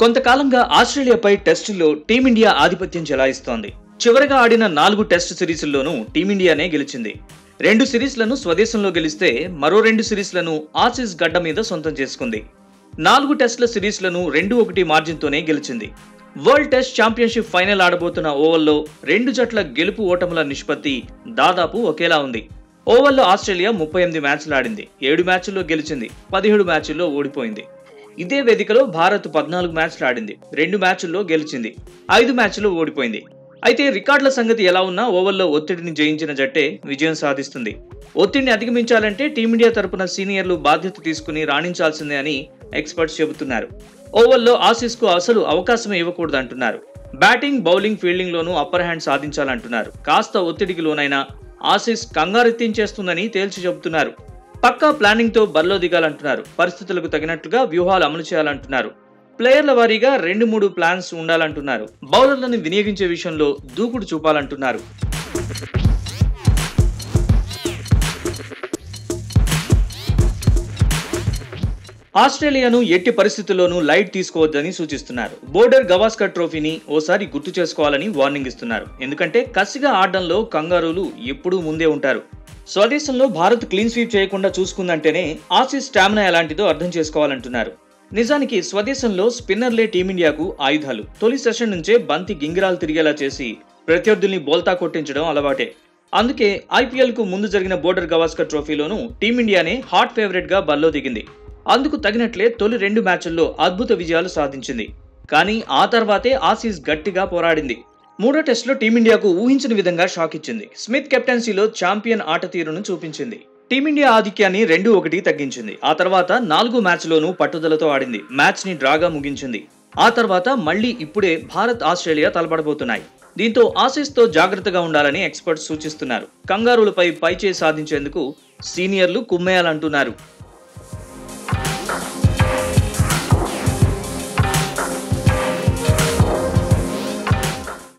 కొంతకాలంగా ఆస్ట్రేలియాపై టెస్టుల్లో టీమిండియా ఆధిపత్యం చెలాయిస్తోంది చివరగా ఆడిన నాలుగు టెస్ట్ సిరీస్ల్లోనూ టీమిండియానే గెలిచింది రెండు సిరీస్లను స్వదేశంలో గెలిస్తే మరో రెండు సిరీస్లను ఆసీస్ గడ్డ మీద సొంతం చేసుకుంది నాలుగు టెస్టుల సిరీస్లను రెండు ఒకటి మార్జిన్తోనే గెలిచింది వరల్డ్ టెస్ట్ ఛాంపియన్షిప్ ఫైనల్ ఆడబోతున్న ఓవల్లో రెండు జట్ల గెలుపు ఓటముల నిష్పత్తి దాదాపు ఒకేలా ఉంది ఓవల్లో ఆస్ట్రేలియా ముప్పై ఎనిమిది మ్యాచ్లు ఆడింది ఏడు మ్యాచ్ల్లో గెలిచింది పదిహేడు మ్యాచ్ల్లో ఓడిపోయింది ఇదే వేదికలో భారత్ పద్నాలుగు మ్యాచ్లు ఆడింది రెండు మ్యాచ్ల్లో గెలిచింది ఐదు మ్యాచ్ల్లో ఓడిపోయింది అయితే రికార్డుల సంగతి ఎలా ఉన్నా ఓవర్లో ఒత్తిడిని జయించిన జట్టే విజయం సాధిస్తుంది ఒత్తిడిని అధిగమించాలంటే టీమిండియా తరపున సీనియర్లు బాధ్యత తీసుకుని రాణించాల్సిందే అని ఎక్స్పర్ట్స్ చెబుతున్నారు ఓవర్లో ఆసీస్ కు అసలు అవకాశం ఇవ్వకూడదు అంటున్నారు బ్యాటింగ్ బౌలింగ్ ఫీల్డింగ్ లోనూ అప్పర్ హ్యాండ్ సాధించాలంటున్నారు కాస్త ఒత్తిడికి లోనైనా ఆసీస్ కంగారెత్తించేస్తుందని తేల్చి చెబుతున్నారు పక్కా ప్లానింగ్ తో బరిలో దిగాలంటున్నారు పరిస్థితులకు తగినట్లుగా వ్యూహాలు అమలు చేయాలంటున్నారు ప్లేయర్ల వారీగా రెండు మూడు ప్లాన్స్ ఉండాలంటున్నారు బౌలర్లను వినియోగించే విషయంలో దూకుడు చూపాలంటున్నారు ఆస్ట్రేలియాను ఎట్టి పరిస్థితుల్లోనూ లైట్ తీసుకోవద్దని సూచిస్తున్నారు బోర్డర్ గవాస్కర్ ట్రోఫీని ఓసారి గుర్తు చేసుకోవాలని వార్నింగ్ ఇస్తున్నారు ఎందుకంటే కసిగా ఆడడంలో కంగారులు ఎప్పుడూ ముందే ఉంటారు స్వదేశంలో భారత్ క్లీన్ స్వీప్ చేయకుండా చూసుకుందంటేనే ఆసీస్ స్టామినా ఎలాంటిదో అర్థం చేసుకోవాలంటున్నారు నిజానికి స్వదేశంలో స్పిన్నర్లే టీమిండియాకు ఆయుధాలు తొలి సెషన్ నుంచే బంతి గింగిరాలు తిరిగేలా చేసి ప్రత్యర్థుల్ని బోల్తా కొట్టించడం అలవాటే అందుకే ఐపీఎల్ కు ముందు జరిగిన బోర్డర్ గవాస్కర్ ట్రోఫీలోనూ టీమిండియానే హాట్ ఫేవరెట్ గా బరిలో దిగింది అందుకు తగినట్లే తొలి రెండు మ్యాచ్ల్లో అద్భుత విజయాలు సాధించింది కానీ ఆ తర్వాతే ఆసీస్ గట్టిగా పోరాడింది మూడో టెస్టులో టీమిండియాకు ఊహించిన విధంగా షాక్ ఇచ్చింది స్మిత్ కెప్టెన్సీలో ఛాంపియన్ ఆట తీరును చూపించింది టీమిండియా ఆధిక్యాన్ని రెండు ఒకటి తగ్గించింది ఆ తర్వాత నాలుగు మ్యాచ్లోనూ పట్టుదలతో ఆడింది మ్యాచ్ ని డ్రాగా ముగించింది ఆ తర్వాత మళ్ళీ ఇప్పుడే భారత్ ఆస్ట్రేలియా తలపడబోతున్నాయి దీంతో ఆసీస్ తో జాగ్రత్తగా ఉండాలని ఎక్స్పర్ట్స్ సూచిస్తున్నారు కంగారులపై పైచే సాధించేందుకు సీనియర్లు కుమ్మేయాలంటున్నారు